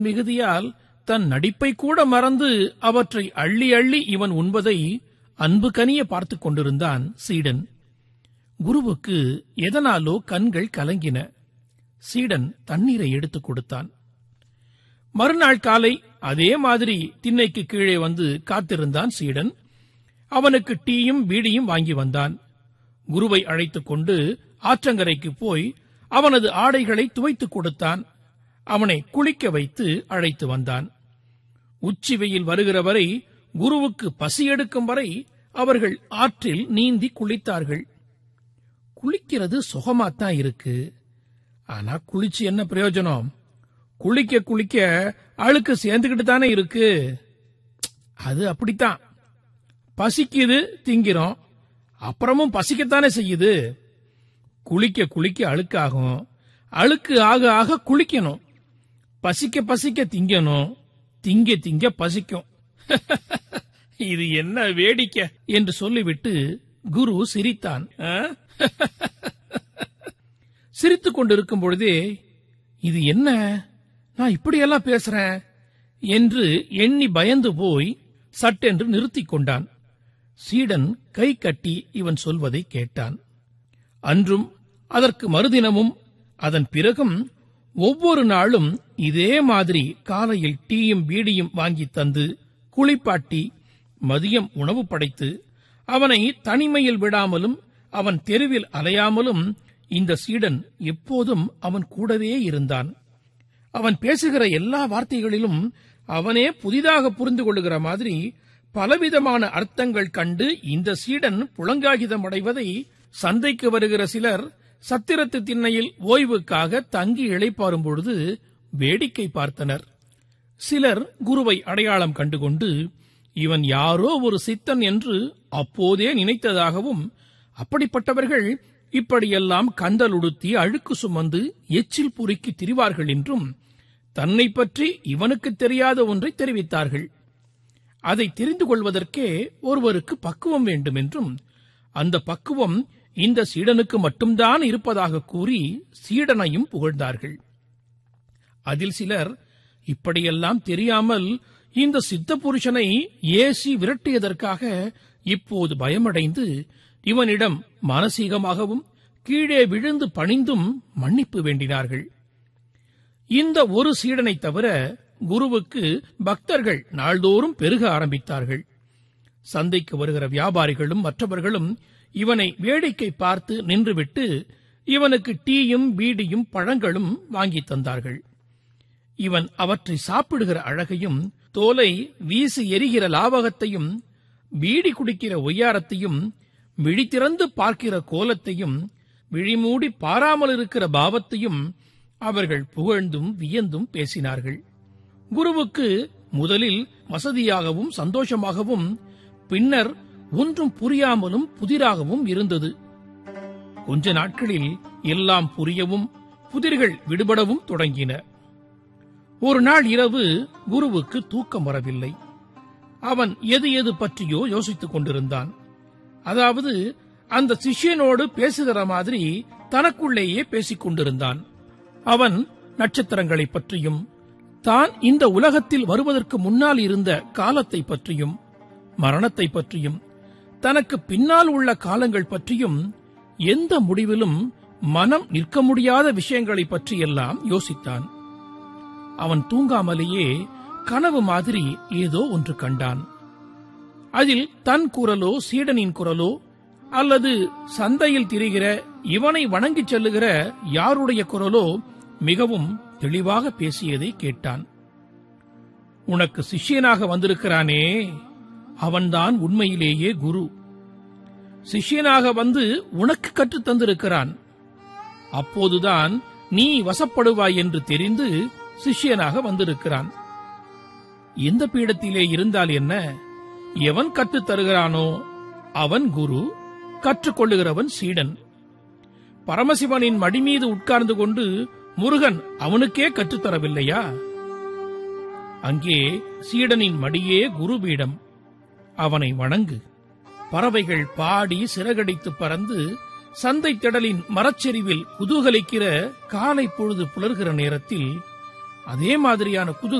மிகுதியால் தன் நடிப்பை கூட மறந்து அவற்றை அள்ளி அள்ளி இவன் உண்பதை அன்பு கனிய பார்த்துக் கொண்டிருந்தான் சீடன் குருவுக்கு எதனாலோ கண்கள் கலங்கின சீடன் தண்ணீரை எடுத்துக் கொடுத்தான் மறுநாள் காலை அதே மாதிரி திண்ணைக்கு கீழே வந்து காத்திருந்தான் சீடன் அவனுக்கு டீயும் பீடியும் வாங்கி வந்தான் குருவை அழைத்துக் கொண்டு ஆற்றங்கரைக்கு போய் அவனது ஆடைகளை துவைத்துக் கொடுத்தான் அவனை குளிக்க வைத்து அழைத்து வந்தான் உச்சி வெயில் வருகிற வரை குருவுக்கு பசி எடுக்கும் வரை அவர்கள் ஆற்றில் நீந்தி குளித்தார்கள் குளிக்கிறது சுகமாத்தான் இருக்கு ஆனா குளிச்சு என்ன பிரயோஜனம் குளிக்க குளிக்க அழுக்கு சேர்ந்துகிட்டு தானே இருக்கு அது அப்படித்தான் பசிக்குது திங்கிறோம் அப்புறமும் பசிக்கத்தானே செய்யுது குளிக்க குளிக்க அழுக்காகும் அழுக்கு ஆக ஆக குளிக்கணும் பசிக்க பசிக்க திங்கணும் திங்க திங்க பசிக்கும் இது என்ன வேடிக்கை என்று சொல்லிவிட்டு குரு சிரித்தான் ஆ? சிரித்துக் கொண்டிருக்கும் பொழுதே இது என்ன நான் இப்படியெல்லாம் பேசுறேன் என்று எண்ணி பயந்து போய் சட்டென்று நிறுத்திக் கொண்டான் சீடன் கை கட்டி இவன் சொல்வதை கேட்டான் அன்றும் அதற்கு மறுதினமும் அதன் பிறகும் ஒவ்வொரு நாளும் இதே மாதிரி காலையில் டீயும் பீடியும் வாங்கி தந்து குளிப்பாட்டி மதியம் உணவு படைத்து அவனை தனிமையில் விடாமலும் அவன் தெருவில் அலையாமலும் இந்த சீடன் எப்போதும் அவன் கூடவே இருந்தான் அவன் பேசுகிற எல்லா வார்த்தைகளிலும் அவனே புதிதாக புரிந்து கொள்ளுகிற மாதிரி பலவிதமான அர்த்தங்கள் கண்டு இந்த சீடன் புலங்காகிதம் அடைவதை சந்தைக்கு வருகிற சிலர் சத்திரத்து திண்ணையில் ஓய்வுக்காக தங்கி இளைப்பாறும் பொழுது வேடிக்கை பார்த்தனர் சிலர் குருவை அடையாளம் கண்டுகொண்டு இவன் யாரோ ஒரு சித்தன் என்று அப்போதே நினைத்ததாகவும் அப்படிப்பட்டவர்கள் இப்படியெல்லாம் கந்தல் உடுத்தி அழுக்கு சுமந்து எச்சில் புரிக்கி திரிவார்கள் என்றும் தன்னை பற்றி இவனுக்கு தெரியாத ஒன்றை தெரிவித்தார்கள் அதை தெரிந்து கொள்வதற்கே ஒருவருக்கு பக்குவம் வேண்டும் என்றும் அந்த பக்குவம் இந்த சீடனுக்கு மட்டும்தான் இருப்பதாக கூறி சீடனையும் புகழ்ந்தார்கள் அதில் சிலர் இப்படியெல்லாம் தெரியாமல் இந்த சித்த புருஷனை ஏசி விரட்டியதற்காக இப்போது பயமடைந்து இவனிடம் மானசீகமாகவும் கீழே விழுந்து பணிந்தும் மன்னிப்பு வேண்டினார்கள் இந்த ஒரு சீடனை தவிர குருவுக்கு பக்தர்கள் நாள்தோறும் பெருக ஆரம்பித்தார்கள் சந்தைக்கு வருகிற வியாபாரிகளும் மற்றவர்களும் இவனை வேடிக்கை பார்த்து நின்றுவிட்டு இவனுக்கு டீயும் பீடியும் பழங்களும் வாங்கி தந்தார்கள் இவன் அவற்றை சாப்பிடுகிற அழகையும் தோலை வீசி எரிகிற லாவகத்தையும் பீடி குடிக்கிற ஒய்யாரத்தையும் விழித்திறந்து பார்க்கிற கோலத்தையும் விழிமூடி பாராமல் இருக்கிற பாவத்தையும் அவர்கள் புகழ்ந்தும் வியந்தும் பேசினார்கள் குருவுக்கு முதலில் வசதியாகவும் சந்தோஷமாகவும் பின்னர் ஒன்றும் புரியாமலும் புதிராகவும் இருந்தது கொஞ்ச நாட்களில் எல்லாம் புரியவும் புதிர்கள் விடுபடவும் தொடங்கின ஒரு நாள் இரவு குருவுக்கு தூக்கம் வரவில்லை அவன் எது எது பற்றியோ யோசித்துக் கொண்டிருந்தான் அதாவது அந்த சிஷ்யனோடு பேசுகிற மாதிரி தனக்குள்ளேயே பேசிக் கொண்டிருந்தான் அவன் நட்சத்திரங்களைப் பற்றியும் தான் இந்த உலகத்தில் வருவதற்கு முன்னால் இருந்த காலத்தை பற்றியும் மரணத்தை பற்றியும் தனக்கு பின்னால் உள்ள காலங்கள் பற்றியும் எந்த முடிவிலும் மனம் நிற்க முடியாத விஷயங்களைப் பற்றியெல்லாம் யோசித்தான் அவன் தூங்காமலேயே கனவு மாதிரி ஏதோ ஒன்று கண்டான் அதில் தன் குரலோ சீடனின் குரலோ அல்லது சந்தையில் திரிகிற இவனை வணங்கிச் செல்லுகிற யாருடைய குரலோ மிகவும் தெளிவாக பேசியதை கேட்டான் உனக்கு சிஷ்யனாக வந்திருக்கிறானே அவன்தான் உண்மையிலேயே குரு சிஷ்யனாக வந்து உனக்கு கற்றுத் தந்திருக்கிறான் அப்போதுதான் நீ வசப்படுவாய் என்று தெரிந்து சிஷ்யனாக வந்திருக்கிறான் எந்த பீடத்திலே இருந்தால் என்ன எவன் கற்றுத் தருகிறானோ அவன் குரு கற்றுக்கொள்ளுகிறவன் சீடன் பரமசிவனின் மடி மீது உட்கார்ந்து கொண்டு முருகன் அவனுக்கே கற்றுத்தரவில்லையா அங்கே சீடனின் மடியே குருபீடம் அவனை வணங்கு பறவைகள் பாடி சிறகடித்து பறந்து சந்தை திடலின் மரச்செறிவில் குதூகலிக்கிற காலை பொழுது புலர்கிற நேரத்தில் அதே மாதிரியான குது